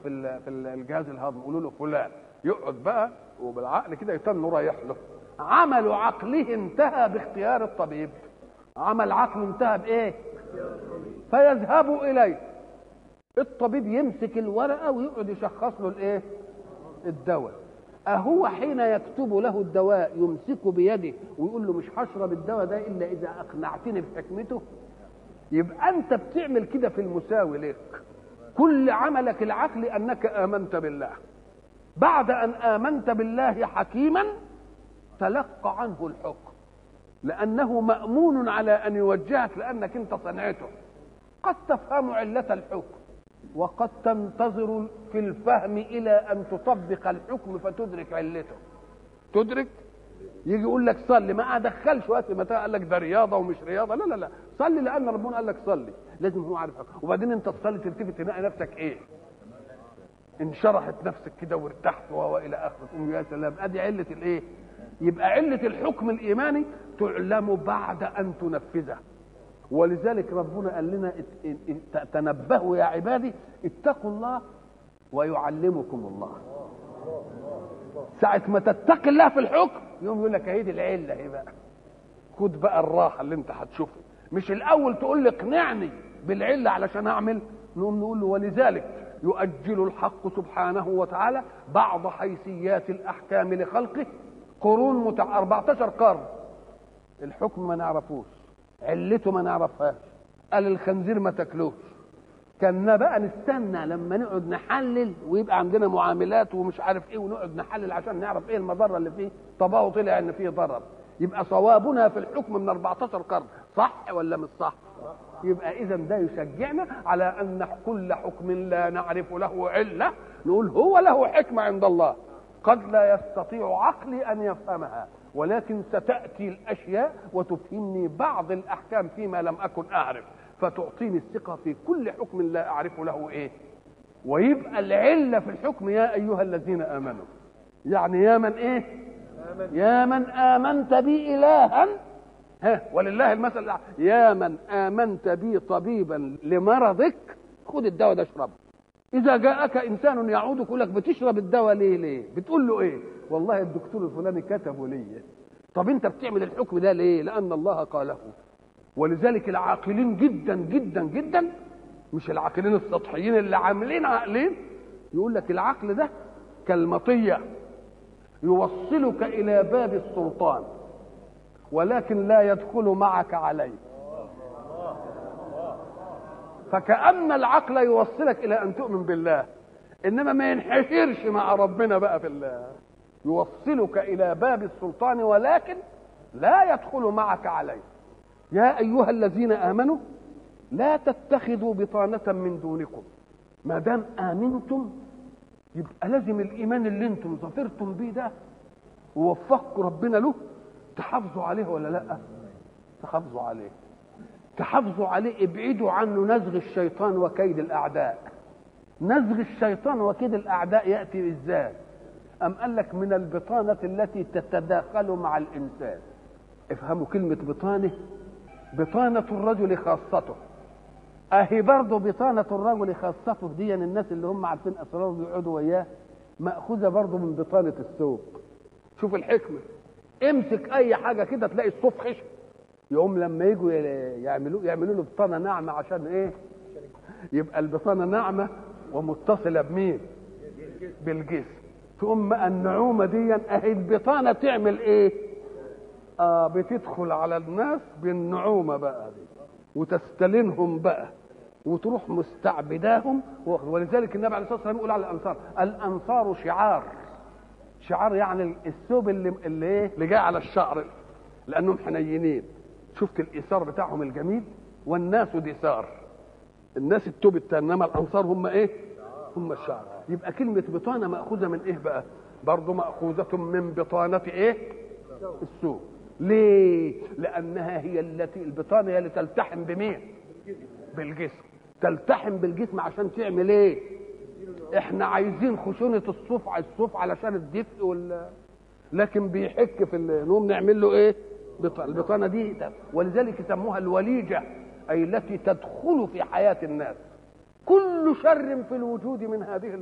في ال- في ال- الجهاز الهضمي يقولوا له فلان يقعد بقى وبالعقل كده يتنوا رايح له عمل عقله انتهى باختيار الطبيب عمل عقله انتهى بايه فيذهب اليه الطبيب يمسك الورقه ويقعد يشخص له الايه الدواء أهو حين يكتب له الدواء يمسكه بيده ويقول له مش هشرب الدواء ده إلا إذا أقنعتني بحكمته يبقى أنت بتعمل كده في المساوي لك كل عملك العقلي أنك آمنت بالله بعد أن آمنت بالله حكيما تلقى عنه الحكم لأنه مأمون على أن يوجهك لأنك أنت صنعته قد تفهم علة الحكم وقد تنتظر في الفهم الى ان تطبق الحكم فتدرك علته تدرك يجي يقول لك صلي ما ادخلش وقت متى قال لك ده رياضه ومش رياضه لا لا لا صلي لان ربنا قال لك صلي لازم هو عارف حكم. وبعدين انت تصلي تلتفت تلاقي نفسك ايه انشرحت نفسك كده وارتحت وهو الى اخره تقول يا سلام ادي عله الايه يبقى عله الحكم الايماني تعلم بعد ان تنفذه ولذلك ربنا قال لنا ات- ات- ات- تنبهوا يا عبادي اتقوا الله ويعلمكم الله ساعة ما تتقي الله في الحكم يوم يقول لك اهي دي العلة اهي بقى خد بقى الراحة اللي انت هتشوفها مش الأول تقول لي اقنعني بالعلة علشان أعمل نقوم نقول له ولذلك يؤجل الحق سبحانه وتعالى بعض حيثيات الأحكام لخلقه قرون متع... 14 قرن الحكم ما نعرفوش علته ما نعرفهاش قال الخنزير ما تاكلوش كنا بقى نستنى لما نقعد نحلل ويبقى عندنا معاملات ومش عارف ايه ونقعد نحلل عشان نعرف ايه المضره اللي فيه طبعه طلع ان فيه ضرر يبقى صوابنا في الحكم من 14 قرن صح ولا مش صح يبقى اذا ده يشجعنا على ان كل حكم لا نعرف له عله نقول هو له حكمه عند الله قد لا يستطيع عقلي ان يفهمها ولكن ستاتي الاشياء وتفهمني بعض الاحكام فيما لم اكن اعرف فتعطيني الثقه في كل حكم لا اعرف له ايه ويبقى العله في الحكم يا ايها الذين امنوا يعني يا من ايه يا من امنت بي الها ها ولله المثل الأعلى. يا من امنت بي طبيبا لمرضك خد الدواء ده اشربه اذا جاءك انسان يعودك يقول لك بتشرب الدواء ليه ليه بتقول له ايه والله الدكتور الفلاني كتبه لي طب انت بتعمل الحكم ده ليه لان الله قاله ولذلك العاقلين جدا جدا جدا مش العاقلين السطحيين اللي عاملين عقلين يقول لك العقل ده كالمطيه يوصلك الى باب السلطان ولكن لا يدخل معك عليه فكأن العقل يوصلك إلى أن تؤمن بالله إنما ما ينحشرش مع ربنا بقى في الله يوصلك إلى باب السلطان ولكن لا يدخل معك عليه يا أيها الذين آمنوا لا تتخذوا بطانة من دونكم ما دام آمنتم يبقى لازم الإيمان اللي أنتم ظفرتم بيه ده ووفقكم ربنا له تحافظوا عليه ولا لا تحافظوا عليه تحافظوا عليه ابعدوا عنه نزغ الشيطان وكيد الاعداء نزغ الشيطان وكيد الاعداء ياتي ازاي ام قال لك من البطانه التي تتداخل مع الانسان افهموا كلمه بطانه بطانه الرجل خاصته اهي برضه بطانه الرجل خاصته دي الناس اللي هم عارفين اسراره بيقعدوا وياه ماخوذه برضه من بطانه السوق شوف الحكمه امسك اي حاجه كده تلاقي الصوف خشن يقوم لما يجوا يعملوا يعملوا له بطانه ناعمه عشان ايه يبقى البطانه ناعمه ومتصله بمين بالجسم ثم النعومه دي اهي البطانه تعمل ايه اه بتدخل على الناس بالنعومه بقى دي وتستلنهم بقى وتروح مستعبداهم ولذلك النبي عليه الصلاه والسلام يقول على الانصار الانصار شعار شعار يعني الثوب اللي اللي ايه اللي جاي على الشعر لانهم حنينين شفت الايثار بتاعهم الجميل والناس دثار الناس التوب التاني انما الانصار هم ايه هم الشعر يبقى كلمه بطانه ماخوذه من ايه بقى برضه ماخوذه من بطانه ايه السوق ليه لانها هي التي البطانه هي اللي تلتحم بمين بالجسم تلتحم بالجسم عشان تعمل ايه احنا عايزين خشونه الصوف على الصوف علشان الدفء وال لكن بيحك في نقوم نعمل له ايه البطانه دي ولذلك يسموها الوليجه اي التي تدخل في حياه الناس كل شر في الوجود من هذه